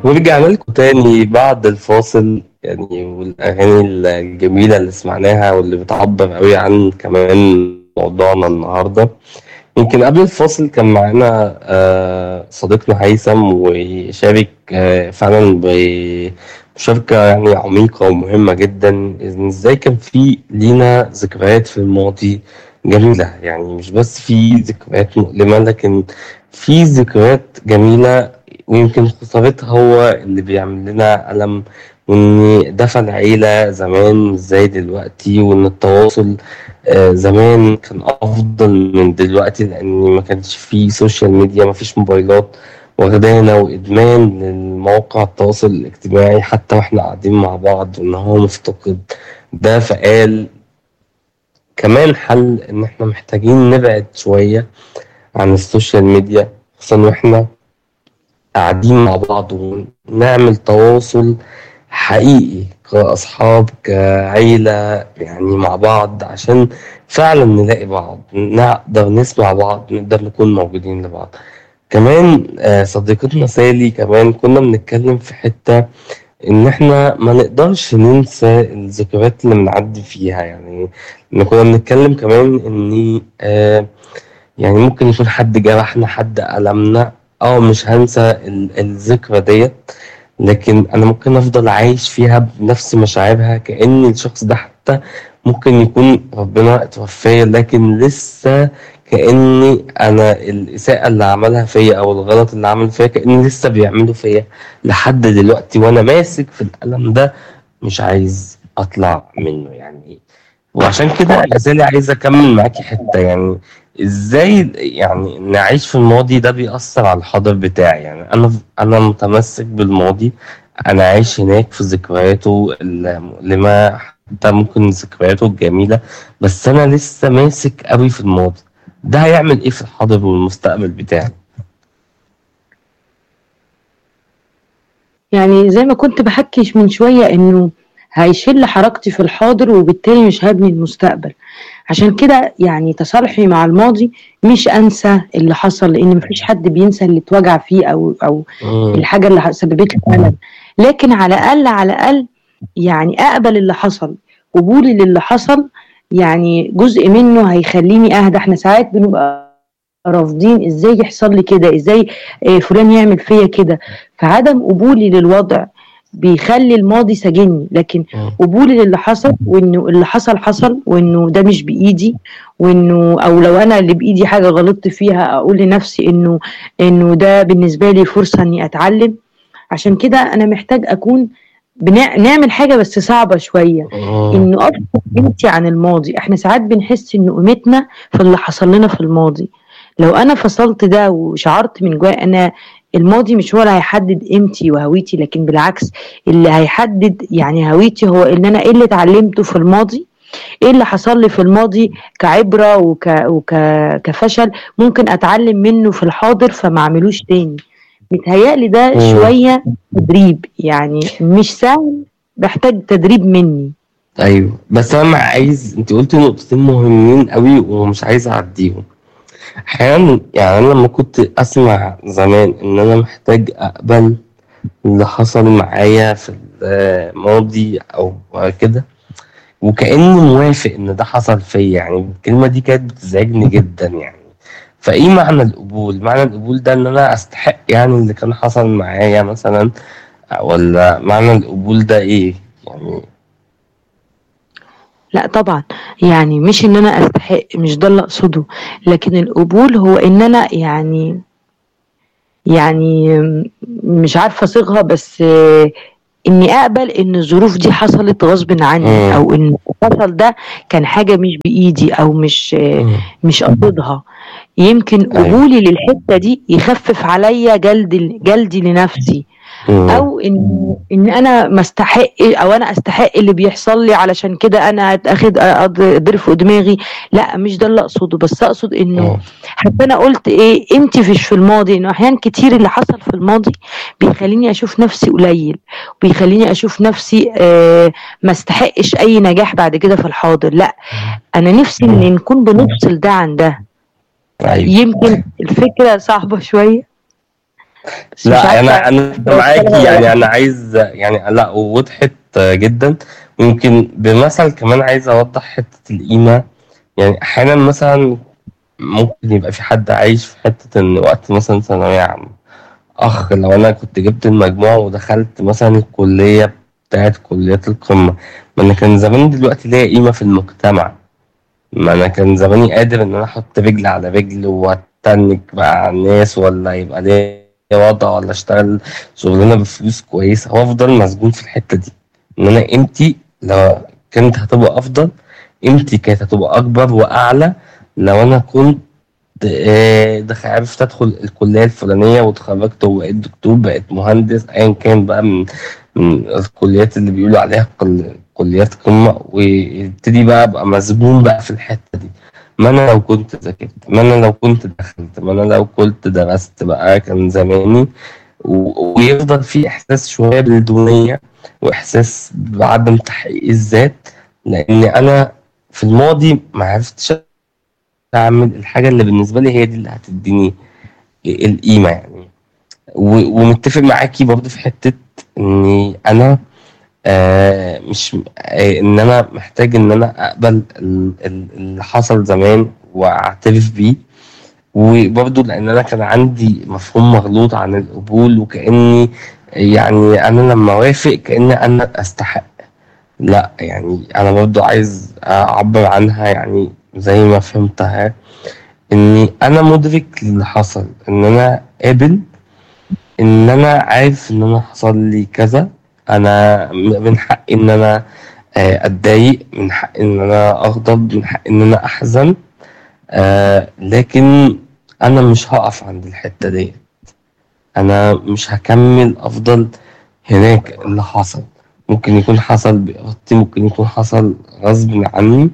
ورجعنا لكم تاني بعد الفاصل يعني والأغاني الجميلة اللي سمعناها واللي بتعبر أوي عن كمان موضوعنا النهاردة يمكن قبل الفاصل كان معانا آه، صديقنا هيثم وشارك آه، فعلا بمشاركة يعني عميقة ومهمة جدا إن إزاي كان في لينا ذكريات في الماضي جميلة يعني مش بس في ذكريات مؤلمة لكن في ذكريات جميلة ويمكن خسارتها هو اللي بيعمل لنا ألم وإن دفى العيلة زمان مش زي دلوقتي وإن التواصل آه، زمان كان أفضل من دلوقتي لأن ما كانش فيه سوشيال ميديا ما فيش موبايلات واخدانا وإدمان للمواقع التواصل الاجتماعي حتى وإحنا قاعدين مع بعض وإن هو مفتقد ده فقال كمان حل إن إحنا محتاجين نبعد شوية عن السوشيال ميديا خصوصا وإحنا قاعدين مع بعض ونعمل تواصل حقيقي كأصحاب كعيلة يعني مع بعض عشان فعلا نلاقي بعض نقدر نسمع بعض نقدر نكون موجودين لبعض كمان آه، صديقتنا سالي كمان كنا بنتكلم في حتة إن إحنا ما نقدرش ننسى الذكريات اللي بنعدي فيها يعني إن كنا بنتكلم كمان إن آه يعني ممكن يكون حد جرحنا حد ألمنا اه مش هنسى ال- الذكرى ديت لكن انا ممكن افضل عايش فيها بنفس مشاعرها كأن الشخص ده حتى ممكن يكون ربنا اتوفاه لكن لسه كأني انا الاساءة اللي عملها فيا او الغلط اللي عمله فيا كأني لسه بيعمله فيا لحد دلوقتي وانا ماسك في الألم ده مش عايز اطلع منه يعني وعشان كده لازالي عايز اكمل معاكي حتة يعني ازاي يعني نعيش في الماضي ده بيأثر على الحاضر بتاعي يعني انا انا متمسك بالماضي انا عايش هناك في ذكرياته المؤلمة حتى ممكن ذكرياته الجميلة بس انا لسه ماسك قوي في الماضي ده هيعمل ايه في الحاضر والمستقبل بتاعي يعني زي ما كنت بحكي من شوية إنه هيشل حركتي في الحاضر وبالتالي مش هبني المستقبل عشان كده يعني تصالحي مع الماضي مش انسى اللي حصل لان مفيش حد بينسى اللي اتوجع فيه او او مم. الحاجه اللي سببت له الم لكن على الاقل على الاقل يعني اقبل اللي حصل قبولي للي حصل يعني جزء منه هيخليني اهدى احنا ساعات بنبقى رافضين ازاي يحصل لي كده ازاي آه، فلان يعمل فيا كده فعدم قبولي للوضع بيخلي الماضي سجني لكن مم. قبولي للي حصل وانه اللي حصل حصل وانه ده مش بايدي وانه او لو انا اللي بايدي حاجه غلطت فيها اقول لنفسي انه انه ده بالنسبه لي فرصه اني اتعلم عشان كده انا محتاج اكون بنع... نعمل حاجه بس صعبه شويه مم. انه افصل قيمتي عن الماضي احنا ساعات بنحس ان قيمتنا في اللي حصل لنا في الماضي لو انا فصلت ده وشعرت من جوايا انا الماضي مش هو اللي هيحدد قيمتي وهويتي لكن بالعكس اللي هيحدد يعني هويتي هو ان انا ايه اللي اتعلمته في الماضي ايه اللي حصل لي في الماضي كعبره وك... وك... كفشل ممكن اتعلم منه في الحاضر فما اعملوش تاني متهيألي ده مم. شويه تدريب يعني مش سهل محتاج تدريب مني ايوه بس انا عايز انت قلت نقطتين مهمين قوي ومش عايز اعديهم احيانا يعني انا لما كنت اسمع زمان ان انا محتاج اقبل اللي حصل معايا في الماضي او كده وكأني موافق ان ده حصل فيا يعني الكلمة دي كانت بتزعجني جدا يعني فايه معنى القبول معنى القبول ده ان انا استحق يعني اللي كان حصل معايا مثلا ولا معنى القبول ده ايه يعني لا طبعا يعني مش ان انا استحق مش ده اللي اقصده لكن القبول هو ان انا يعني يعني مش عارفه اصيغها بس آه، اني اقبل ان الظروف دي حصلت غصب عني مم. او ان اللي حصل ده كان حاجه مش بايدي او مش آه، مم. مش قصدها يمكن أيوة. قبولي للحته دي يخفف عليا جلد جلدي لنفسي مم. او ان ان انا ما استحق او انا استحق اللي بيحصل لي علشان كده انا اتاخد اضرب في دماغي لا مش ده اللي اقصده بس اقصد انه مم. حتى انا قلت ايه قيمتي فيش في الماضي انه احيان كتير اللي حصل في الماضي بيخليني اشوف نفسي قليل بيخليني اشوف نفسي آه ما استحقش اي نجاح بعد كده في الحاضر لا انا نفسي ان نكون بنفصل ده عن ده ايوه يمكن الفكره صعبه شويه بس مش لا عارفة انا انا معاكي أوصلها ولا يعني لأ انا عايز يعني لا وضحت جدا ويمكن بمثل كمان عايز اوضح حته القيمه يعني احيانا مثلا ممكن يبقى في حد عايش في حته ان وقت مثلا ثانويه عامه اخ لو انا كنت جبت المجموع ودخلت مثلا الكليه بتاعت كليات القمه ما انا كان زمان دلوقتي ليا قيمه في المجتمع ما انا كان زماني قادر ان انا احط رجل على رجل واتنك بقى على الناس ولا يبقى ليا وضع ولا اشتغل شغلانه بفلوس كويسه وافضل مسجون في الحته دي ان انا قيمتي لو كانت هتبقى افضل قيمتي كانت هتبقى اكبر واعلى لو انا كنت آه، دخل عرفت ادخل الكليه الفلانيه واتخرجت وبقيت دكتور بقيت مهندس ايا كان بقى من من الكليات اللي بيقولوا عليها كل- كليات قمه ويبتدي بقى ابقى مسجون بقى في الحته دي ما انا لو كنت ذاكرت ما انا لو كنت دخلت ما انا لو كنت درست بقى كان زماني و- ويفضل في احساس شويه بالدونيه واحساس بعدم تحقيق الذات لان انا في الماضي ما عرفتش اعمل الحاجه اللي بالنسبه لي هي دي اللي هتديني القيمه يعني و- ومتفق معاكي برضه في حته اني انا آه مش آه ان انا محتاج ان انا اقبل ال- ال- اللي حصل زمان واعترف بيه وبرضه لان انا كان عندي مفهوم مغلوط عن القبول وكاني يعني انا لما اوافق كاني انا استحق لا يعني انا برضه عايز اعبر عنها يعني زي ما فهمتها اني انا مدرك للي حصل ان انا قابل ان انا عارف ان انا حصل لي كذا انا م- من حقي ان انا آه، اتضايق من حقي ان انا اغضب من حقي ان انا احزن آه لكن انا مش هقف عند الحتة دي انا مش هكمل افضل هناك اللي حصل ممكن يكون حصل بإرادتي ممكن يكون حصل غصب عني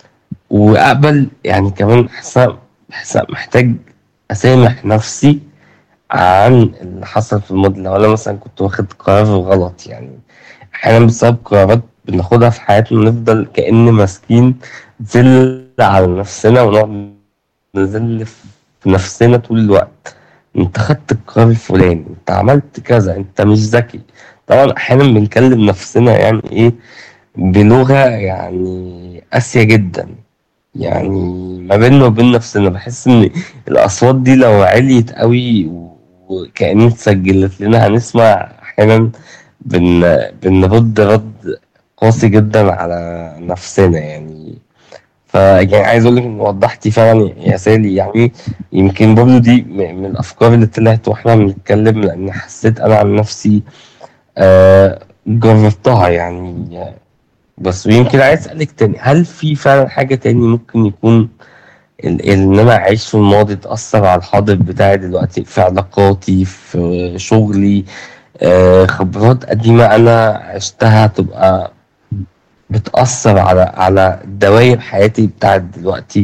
واقبل يعني كمان حساب حساب محتاج اسامح نفسي عن اللي حصل في الماضي لو انا مثلا كنت واخد قرار غلط يعني احيانا بسبب قرارات بناخدها في حياتنا نفضل كأن ماسكين ذل على نفسنا ونقعد نذل في نفسنا طول الوقت انت خدت القرار الفلاني انت عملت كذا انت مش ذكي طبعا احيانا بنكلم نفسنا يعني ايه بلغة يعني قاسية جدا يعني ما بيننا وبين نفسنا بحس ان الاصوات دي لو عليت قوي وكأنها اتسجلت لنا هنسمع احيانا بن بنرد رد قاسي جدا على نفسنا يعني فيعني عايز اقول لك ان وضحتي فعلا يا سالي يعني يمكن برضه دي م- من الافكار اللي طلعت واحنا بنتكلم لان حسيت انا عن نفسي آه جربتها يعني بس ويمكن عايز اسالك تاني هل في فعلا حاجه تاني ممكن يكون ال- ان انا عايش في الماضي تاثر على الحاضر بتاعي دلوقتي في علاقاتي في شغلي آه خبرات قديمه انا عشتها تبقى بتاثر على على دوائر حياتي بتاعت دلوقتي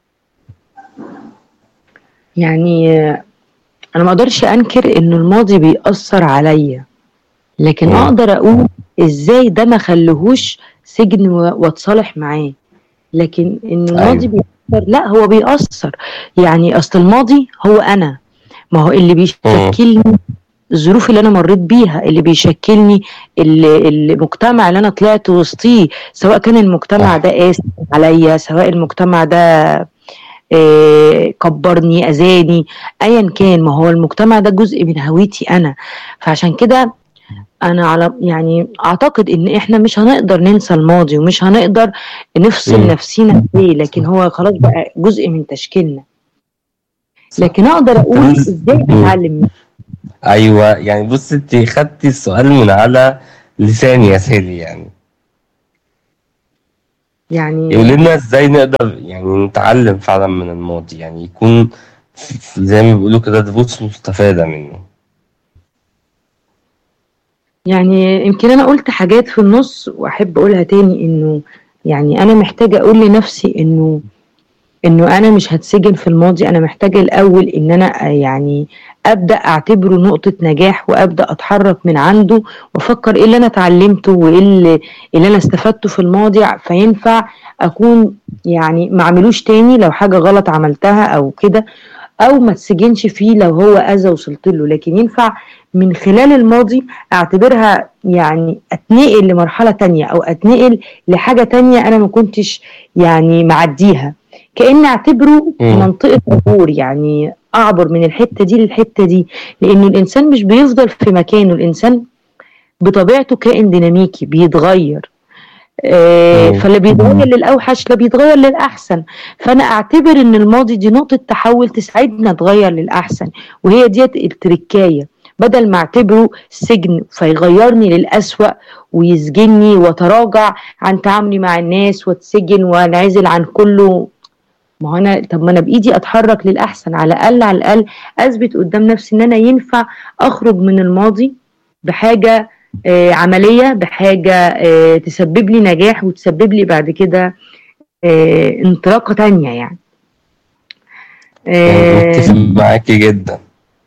يعني آه، انا ما اقدرش انكر انه الماضي بيأثر عليا لكن مم. اقدر اقول ازاي ده ما خليهوش سجن و- واتصالح معاه لكن ان الماضي ايوه بيأثر لا هو بيأثر يعني اصل الماضي هو انا ما هو اللي مم. بيشكلني الظروف اللي انا مريت بيها اللي بيشكلني ال- المجتمع اللي انا طلعت وسطيه سواء كان المجتمع صح ده قاسي عليا سواء المجتمع ده آه، كبرني اذاني ايا كان ما هو المجتمع ده جزء من هويتي انا فعشان كده انا على يعني اعتقد ان احنا مش هنقدر ننسى الماضي ومش هنقدر نفصل مم. نفسينا عليه لكن صح هو خلاص بقى جزء من تشكيلنا صح لكن اقدر طب اقول إز- ازاي مم. اتعلم منه ايوه يعني بص انت خدتي السؤال من على لساني يا سالي يعني يقول يعني لنا ازاي نقدر يعني نتعلم فعلا من الماضي يعني يكون في- في- زي ما بيقولوا كده دروس مستفادة منه يعني يمكن انا قلت حاجات في النص واحب اقولها تاني انه يعني انا محتاجه اقول لنفسي انه انه انا مش هتسجن في الماضي انا محتاجه الاول ان انا يعني ابدا اعتبره نقطه نجاح وابدا اتحرك من عنده وافكر ايه اللي انا اتعلمته وايه اللي, اللي انا استفدته في الماضي فينفع اكون يعني ما اعملوش تاني لو حاجه غلط عملتها او كده او ما تسجنش فيه لو هو اذى وصلت له لكن ينفع من خلال الماضي اعتبرها يعني اتنقل لمرحله تانية او اتنقل لحاجه تانية انا ما كنتش يعني معديها كان اعتبره مم. منطقه عبور يعني اعبر من الحته دي للحته دي لانه الانسان مش بيفضل في مكانه الانسان بطبيعته كائن ديناميكي بيتغير آه، مم. فاللي بيتغير للاوحش لا بيتغير للاحسن فانا اعتبر ان الماضي دي نقطه تحول تساعدنا نتغير للاحسن وهي ديت التركايه بدل ما اعتبره سجن فيغيرني للأسوأ ويسجني وتراجع عن تعاملي مع الناس واتسجن وانعزل عن كله ما هو انا طب ما انا بايدي اتحرك للاحسن على الاقل على الاقل اثبت قدام نفسي ان انا ينفع اخرج من الماضي بحاجه آه، عمليه بحاجه آه، تسبب لي نجاح وتسبب لي بعد كده آه، انطلاقه تانية يعني يعني آه، متفق معاكي جدا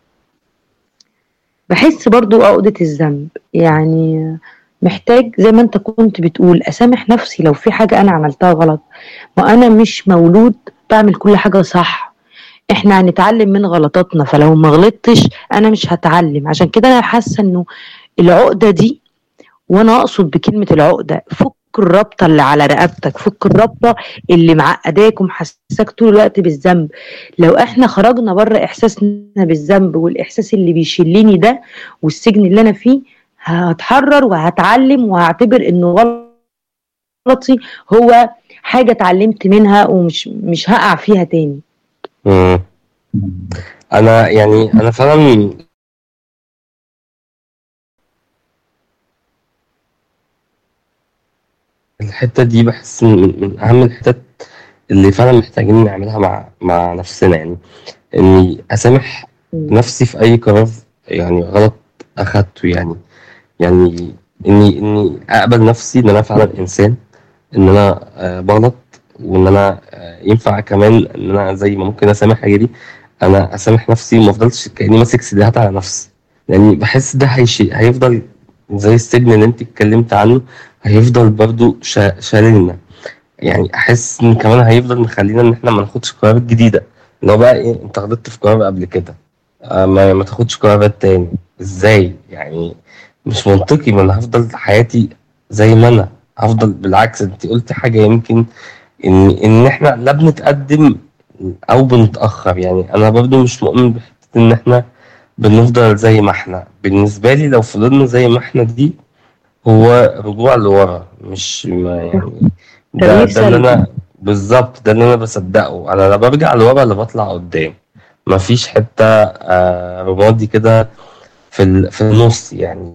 بحس برضو عقدة الذنب يعني محتاج زي ما انت كنت بتقول اسامح نفسي لو في حاجة انا عملتها غلط وانا مش مولود بعمل كل حاجة صح احنا هنتعلم من غلطاتنا فلو ما غلطتش انا مش هتعلم عشان كده انا حاسة انه العقدة دي وانا اقصد بكلمة العقدة فك الرابطة اللي على رقبتك فك الرابطة اللي معقداك ومحسساك طول الوقت بالذنب لو احنا خرجنا بره احساسنا بالذنب والاحساس اللي بيشلني ده والسجن اللي انا فيه هتحرر وهتعلم وهعتبر انه غلطي هو حاجة اتعلمت منها ومش مش هقع فيها تاني مم. انا يعني انا فعلا الحتة دي بحس من, من اهم الحتت اللي فعلا محتاجين نعملها مع مع نفسنا يعني اني اسامح نفسي في اي قرار يعني غلط اخدته يعني يعني اني اني اقبل نفسي ان انا فعلا انسان ان انا آه، بغلط وان انا آه، ينفع كمان ان انا زي ما ممكن اسامح غيري انا اسامح نفسي وما افضلش كاني ماسك سيديهات على نفسي يعني بحس ده هيشي هيفضل زي السجن اللي انت اتكلمت عنه هيفضل برضو شا- شايلنا يعني احس ان كمان هيفضل مخلينا ان احنا ما ناخدش قرارات جديده اللي هو بقى ايه انت غلطت في قرار قبل كده آه، ما, ما تاخدش قرارات تاني ازاي يعني مش منطقي ما انا هفضل حياتي زي ما انا هفضل بالعكس انت قلت حاجه يمكن ان ان احنا لا بنتقدم او بنتاخر يعني انا برضو مش مؤمن بحته ان احنا بنفضل زي ما احنا بالنسبه لي لو فضلنا زي ما احنا دي هو رجوع لورا مش ما يعني ده تغيير ده اللي سلبي انا بالظبط ده اللي انا بصدقه انا لا برجع لورا لا بطلع قدام مفيش حته آه رمادي كده في ال- في النص يعني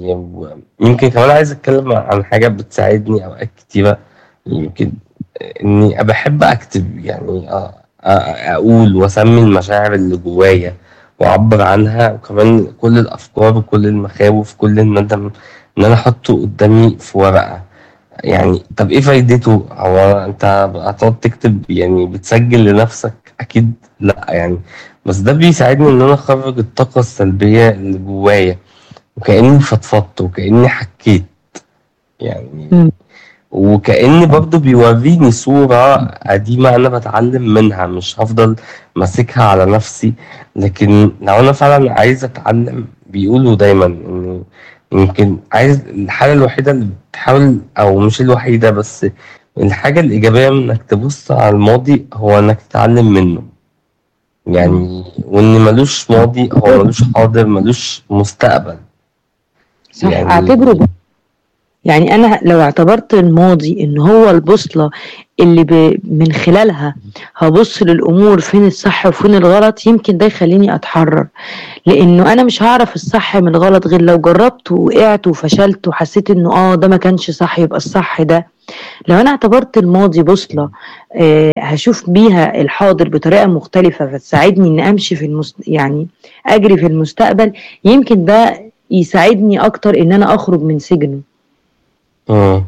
يمكن كمان عايز اتكلم عن حاجه بتساعدني اوقات كتيره يمكن اني بحب اكتب يعني أ- أ- اقول واسمي المشاعر اللي جوايا واعبر عنها وكمان كل الافكار وكل المخاوف كل الندم ان انا احطه قدامي في ورقه يعني طب ايه فايدته هو انت هتقعد تكتب يعني بتسجل لنفسك اكيد لا يعني بس ده بيساعدني ان انا اخرج الطاقه السلبيه اللي جوايا وكاني فضفضت وكاني حكيت يعني مم. وكأن برضه بيوريني صورة قديمة أنا بتعلم منها مش هفضل ماسكها على نفسي لكن لو أنا فعلا عايز أتعلم بيقولوا دايما إن يمكن عايز الحاجة الوحيدة اللي بتحاول أو مش الوحيدة بس الحاجة الإيجابية من إنك تبص على الماضي هو إنك تتعلم منه مم. يعني وإن ملوش ماضي هو ملوش حاضر ملوش مستقبل صح يعني اعتبره يعني انا لو اعتبرت الماضي ان هو البوصله اللي ب... من خلالها هبص للامور فين الصح وفين الغلط يمكن ده يخليني اتحرر لانه انا مش هعرف الصح من الغلط غير لو جربت ووقعت وفشلت وحسيت انه اه ده ما كانش صح يبقى الصح ده لو انا اعتبرت الماضي بوصله آه هشوف بيها الحاضر بطريقه مختلفه فتساعدني ان امشي في المست... يعني اجري في المستقبل يمكن ده يساعدني اكتر ان انا اخرج من سجنه مم.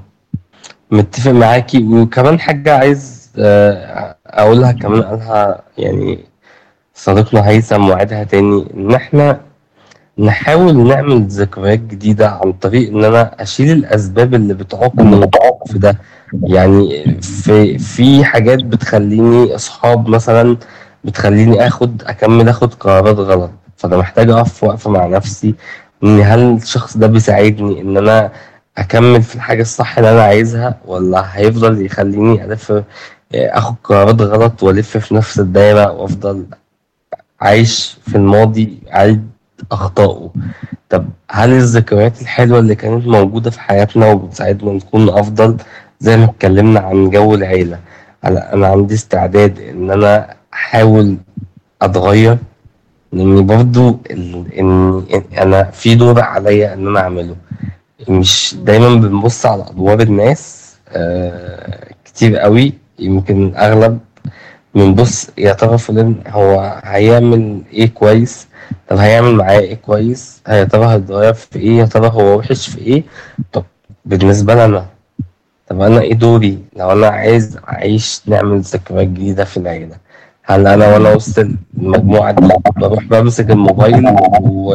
متفق معاكي وكمان حاجة عايز آه، أقولها كمان قالها يعني صديقنا هيثم وعدها تاني إن إحنا نحاول نعمل ذكريات جديدة عن طريق إن أنا أشيل الأسباب اللي بتعوقني في ده يعني في في حاجات بتخليني أصحاب مثلا بتخليني اخد اكمل اخد قرارات غلط فانا محتاج اقف وقفه مع نفسي ان هل الشخص ده بيساعدني ان انا اكمل في الحاجه الصح اللي انا عايزها ولا هيفضل يخليني الف اخد قرارات غلط والف في نفس الدايره وافضل عايش في الماضي عيد اخطائه طب هل الذكريات الحلوه اللي كانت موجوده في حياتنا وبتساعدنا نكون افضل زي ما اتكلمنا عن جو العيله انا انا عندي استعداد ان انا احاول اتغير لاني برضو ال- ان إن انا في دور عليا ان انا اعمله مش دايما بنبص على ادوار الناس آه كتير قوي يمكن اغلب بنبص يا ترى فلان هو هيعمل ايه كويس طب هيعمل معايا ايه كويس يا ترى هيتغير في ايه يا ترى هو وحش في ايه طب بالنسبة لنا طب انا ايه دوري لو انا عايز اعيش نعمل ذكريات جديدة في العيلة هل انا وانا وسط المجموعة دي بروح بمسك الموبايل و...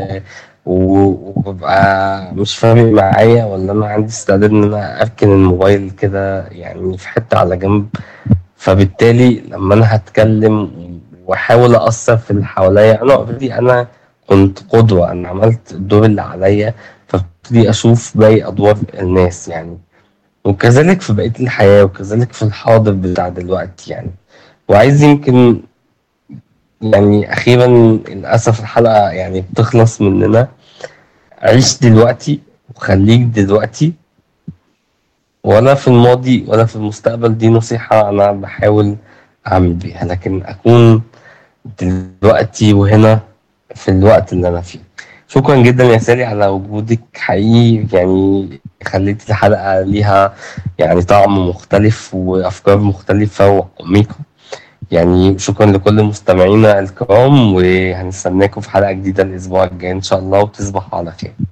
و- وببقى مش فارق معايا ولا انا عندي استعداد ان انا اركن الموبايل كده يعني في حتة على جنب فبالتالي لما انا هتكلم واحاول اثر في اللي حواليا انا اوريدي انا كنت قدوة انا عملت الدور اللي عليا فابتدي اشوف باقي ادوار الناس يعني وكذلك في بقية الحياة وكذلك في الحاضر بتاع دلوقتي يعني وعايز يمكن يعني أخيرا للأسف الحلقة يعني بتخلص مننا عيش دلوقتي وخليك دلوقتي ولا في الماضي ولا في المستقبل دي نصيحة أنا بحاول أعمل بيها لكن أكون دلوقتي وهنا في الوقت اللي أنا فيه شكرا جدا يا سالي على وجودك حقيقي يعني خليت الحلقة ليها يعني طعم مختلف وأفكار مختلفة وعميقة يعني شكرا لكل مستمعينا الكرام وهنستناكم في حلقة جديدة الأسبوع الجاي إن شاء الله وتصبحوا على خير